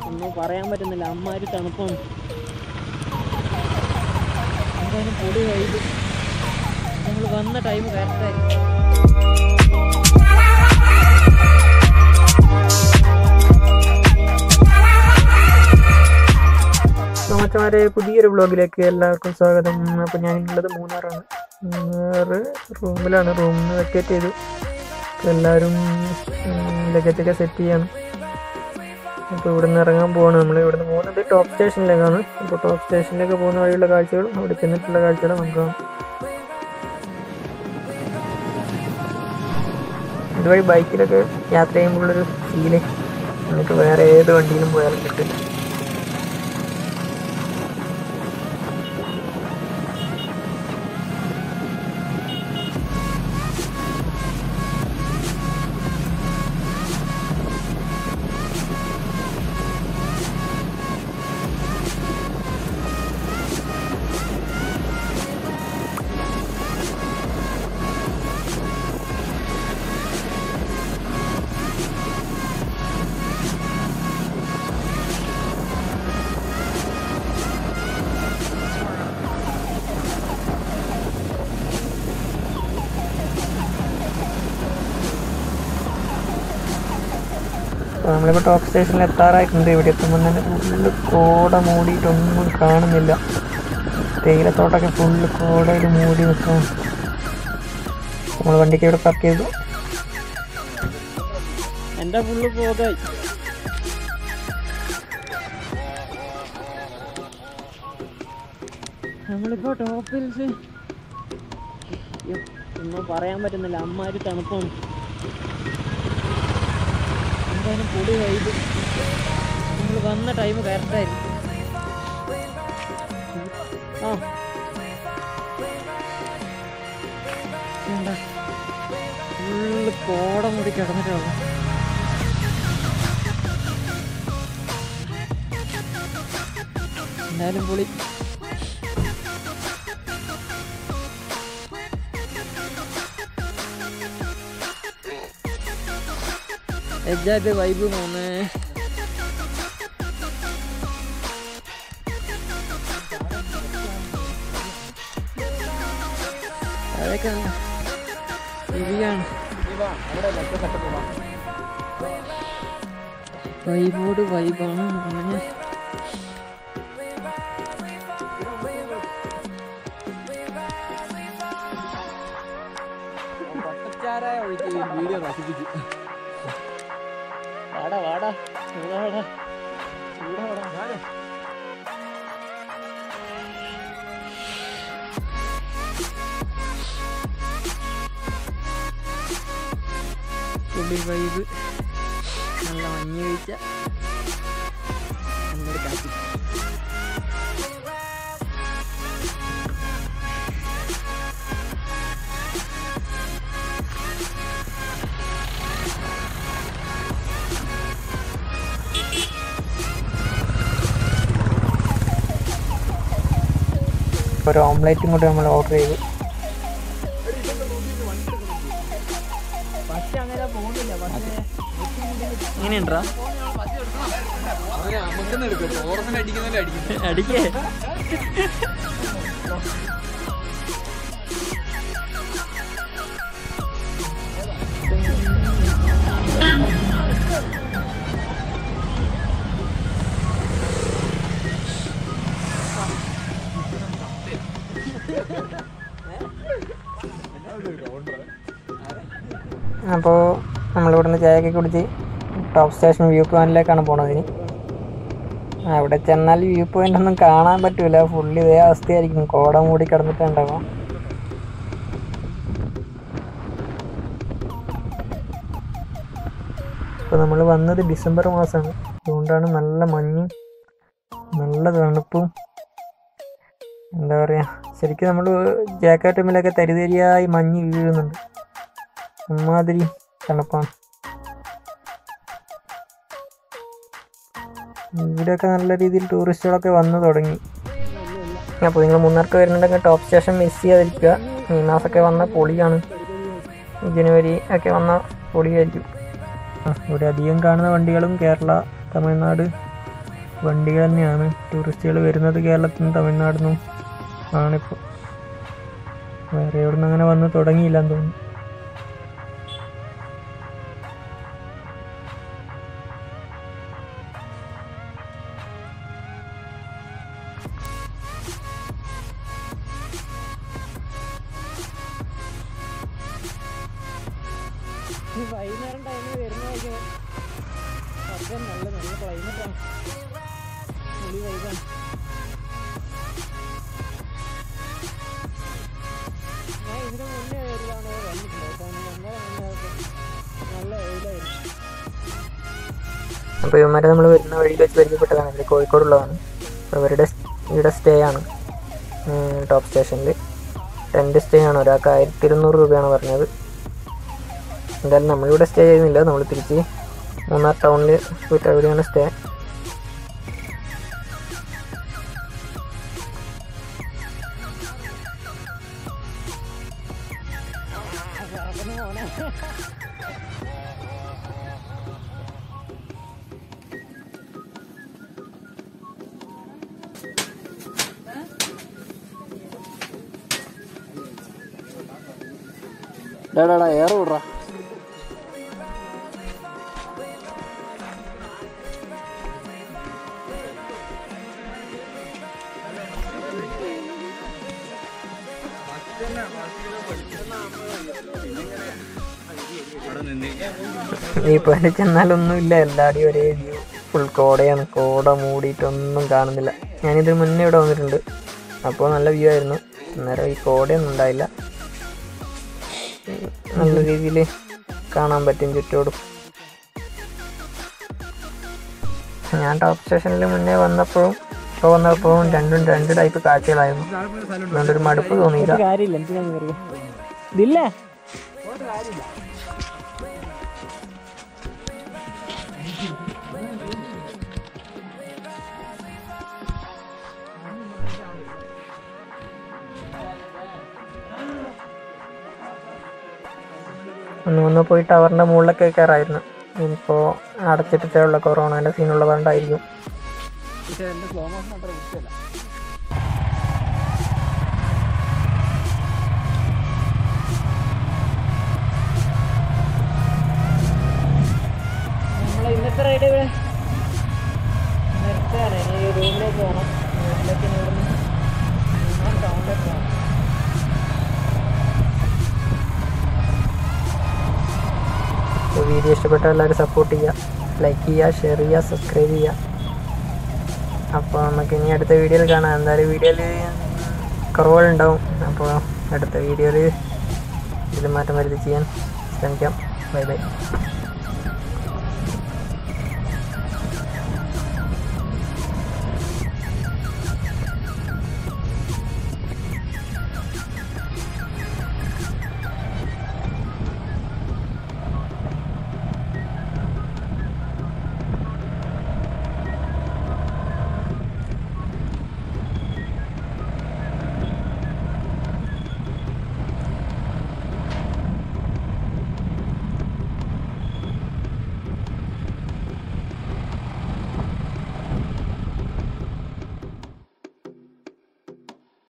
ഒന്നും പറയാൻ പറ്റുന്നില്ല അമ്മാര് തണുപ്പാണ് എന്തായാലും പൊടി വൈകി ഞങ്ങൾ വന്ന ടൈം കറക്റ്റായി മച്ചമാരെ പുതിയൊരു വ്ളോഗിലേക്ക് എല്ലാവർക്കും സ്വാഗതം അപ്പോൾ ഞാനുള്ളത് മൂന്നാറാണ് മൂന്നാറ് റൂമിലാണ് റൂമിൽ നിന്ന് വെക്കേറ്റ് ചെയ്തു അപ്പോൾ എല്ലാവരും ലഗേജൊക്കെ സെറ്റ് ചെയ്യാണ് അപ്പോൾ ഇവിടെ നിന്ന് ഇറങ്ങാൻ പോവാണ് നമ്മൾ ഇവിടെ നിന്ന് പോകുന്നത് ടോപ്പ് സ്റ്റേഷനിലേക്കാണ് അപ്പോൾ ടോപ്പ് സ്റ്റേഷനിലേക്ക് പോകുന്ന വഴിയുള്ള കാഴ്ചകളും അവിടെ ചെന്നിട്ടുള്ള കാഴ്ചകളും നമുക്ക് കാണാം ഇതുവഴി ബൈക്കിലൊക്കെ യാത്ര ചെയ്യുമ്പോഴുള്ളൊരു ഫീല് നമുക്ക് വേറെ ഏത് വണ്ടിയിലും പോയാലും കിട്ടില്ല അപ്പോൾ നമ്മളിപ്പോൾ ടോപ്പ് സ്റ്റേഷനിൽ എത്താറായിട്ടുണ്ട് ഇവിടെ എത്തുമ്പോൾ തന്നെ ഫുള്ള് കോട മൂടിയിട്ടൊന്നും കാണുന്നില്ല തേയിലത്തോട്ടൊക്കെ ഫുള്ള് കോടയിൽ മൂടി നിൽക്കണം നമ്മൾ വണ്ടിക്ക് ഇവിടെ പാർക്ക് ചെയ്തു എൻ്റെ ഫുള്ള് പോകായി നമ്മളിപ്പോ ടോപ്പ് ഹിൽസ് അയ്യോ, ഒന്നും പറയാൻ പറ്റുന്നില്ല അമ്മാര് തണുപ്പാണ് എന്തായാലും പൊടി വൈകി നമ്മൾ വന്ന ടൈം കറക്റ്റായി ആ ഫുള്ള് കോട മൂടി കിടന്നിട്ടാണ് എന്തായാലും പൊളി എജായിട്ട് വൈബ് പോന്നേ അതൊക്കെ ശരിയാണ് വൈബോട് വൈബാണ് അങ്ങനെ വാടാ വാടാ ഇവിടെ വാടാ ഇവിടെ വാടാ പുള്ളി വൈബ് നല്ല മഞ്ഞ് വീഴ്ച നല്ലൊരു കാറ്റ് ഒരു ഓംലേറ്റും കൂടി നമ്മൾ ഓർഡർ ചെയ്തു എങ്ങനെയുണ്ടാ അടിക്കേ അപ്പോൾ നമ്മളിവിടുന്ന് ചായയൊക്കെ കുടിച്ച് ടോപ്പ് സ്റ്റേഷൻ വ്യൂ പോയിന്റിലേക്കാണ് പോണത് ഇനി അവിടെ ചെന്നാൽ വ്യൂ പോയിന്റ് ഒന്നും കാണാൻ പറ്റൂല ഫുള്ള് ഇതേ അവസ്ഥയായിരിക്കും കോട മൂടി കിടന്നിട്ടുണ്ടാവും ഇപ്പോൾ നമ്മൾ വന്നത് ഡിസംബർ മാസമാണ് അതുകൊണ്ടാണ് നല്ല മഞ്ഞും നല്ല തണുപ്പും എന്താ പറയുക ശരിക്കും നമ്മൾ ജാക്കറ്റുമ്മിലൊക്കെ തരിതരിയായി മഞ്ഞ് വീഴുന്നുണ്ട് അമ്മാതിരി തണുപ്പാണ് ഇവിടെയൊക്കെ നല്ല രീതിയിൽ ടൂറിസ്റ്റുകളൊക്കെ വന്നു തുടങ്ങി അപ്പോൾ നിങ്ങൾ മൂന്നാർക്ക് വരുന്നുണ്ടെങ്കിൽ ടോപ്പ് സ്റ്റേഷൻ മിസ് ചെയ്യാതിരിക്കുക ഈ മാസമൊക്കെ വന്ന പൊളിയാണ് ജനുവരി ഒക്കെ വന്ന പൊളിയായിരിക്കും ആ, ഇവിടെ അധികം കാണുന്ന വണ്ടികളും കേരള തമിഴ്നാട് വണ്ടികൾ തന്നെയാണ് ടൂറിസ്റ്റുകൾ വരുന്നത് കേരളത്തിൽ നിന്നും തമിഴ്നാട്ടിൽ നിന്നും ആണിപ്പോൾ വേറെ എവിടെ നിന്ന് അങ്ങനെ വന്ന് തുടങ്ങിയില്ലെന്ന് തോന്നുന്നു ഈ വൈകുന്നേരം ടൈമിൽ വരുന്നതായിരിക്കും അത്രയും നല്ല നല്ല ക്ലൈമറ്റാണ് പൊളി വൈകാണ് ഞാൻ ഇതിന് മുന്നേ ഒരു തവണ വന്നിട്ടില്ല കേട്ടോ ഞങ്ങളെ മുന്നേ നല്ല വെയിലായിരുന്നു അപ്പോൾ ഇവന്മാരെ നമ്മൾ വരുന്ന വഴിയിൽ വെച്ച് പരിചയപ്പെട്ടതാണ് ഇവർ കോഴിക്കോടുള്ളതാണ് അപ്പോൾ ഇവരുടെ സ് ഇവിടെ സ്റ്റേ ആണ് ടോപ്പ് സ്റ്റേഷനിൽ ടെൻറ്റ് സ്റ്റേ ആണ് ഒരാൾക്ക് ആയിരത്തി ഇരുന്നൂറ് രൂപയാണ് പറഞ്ഞത് എന്തായാലും നമ്മളിവിടെ സ്റ്റേ ചെയ്യുന്നില്ല നമ്മൾ തിരിച്ച് മൂന്നാർ ടൗണിൽ പോയിട്ട് അവിടെയാണ് സ്റ്റേ പറക്കുന്നു പോണേ ഡാടാ ഏറെ വിടറാ ഈ പോലെ ചെന്നാലൊന്നുമില്ല എല്ലാവരുടെയും ഒരേ വ്യൂ ഫുൾ കോടയാണ് കോട മൂടിയിട്ടൊന്നും കാണുന്നില്ല ഞാനിതിന് മുന്നേ ഇവിടെ വന്നിട്ടുണ്ട് അപ്പോൾ നല്ല വ്യൂ ആയിരുന്നു അന്നേരം ഈ കോടയൊന്നും ഉണ്ടായില്ല നല്ല രീതിയിൽ കാണാൻ പറ്റും ചുറ്റോടും ഞാൻ ടോപ്പ് സ്റ്റേഷനിൽ മുന്നേ വന്നപ്പോഴും ഇപ്പോൾ വന്നപ്പോഴും രണ്ടും രണ്ട് ടൈപ്പ് കാഴ്ചകളായിരുന്നു അതുകൊണ്ടൊരു മടുപ്പ് തോന്നിയില്ല കാര്യമില്ല എന്തിനാന്ന് കയറിയ ഇതില്ലേ ഒന്ന് ഒന്ന് പോയി ടവറിൻ്റെ മുകളിലൊക്കെ കയറായിരുന്നു ഇപ്പോൾ അടച്ചിട്ടിട്ടേ ഉള്ള കൊറോണേൻ്റെ സീനുള്ളതുകൊണ്ടായിരിക്കും പക്ഷേ എൻ്റെ സ്ലോ മോഷൻ അത്ര ഇഷ്ടമല്ല നമ്മളെ ഇന്നത്തെ റൈഡ് ഇവിടെ നിർത്തുകയാണ് ഇനി റൂമിലേക്ക് പോകണം റൂമിലേക്ക് ഇനി ഇവിടുന്ന് ടൗണിലേക്ക് പോകണം അപ്പോൾ വീഡിയോ ഇഷ്ടപ്പെട്ട എല്ലാവരും സപ്പോർട്ട് ചെയ്യുക ലൈക്ക് ചെയ്യുക ഷെയർ ചെയ്യുക സബ്സ്ക്രൈബ് ചെയ്യുക അപ്പോൾ നമുക്ക് ഇനി അടുത്ത വീഡിയോയിൽ കാണാം എന്തായാലും വീഡിയോയിൽ കുറവുകളുണ്ടാവും അപ്പോൾ അടുത്ത വീഡിയോയിൽ ഇതിൽ മാറ്റം വരുത്തി ചെയ്യാൻ ശ്രമിക്കാം ബൈ ബൈ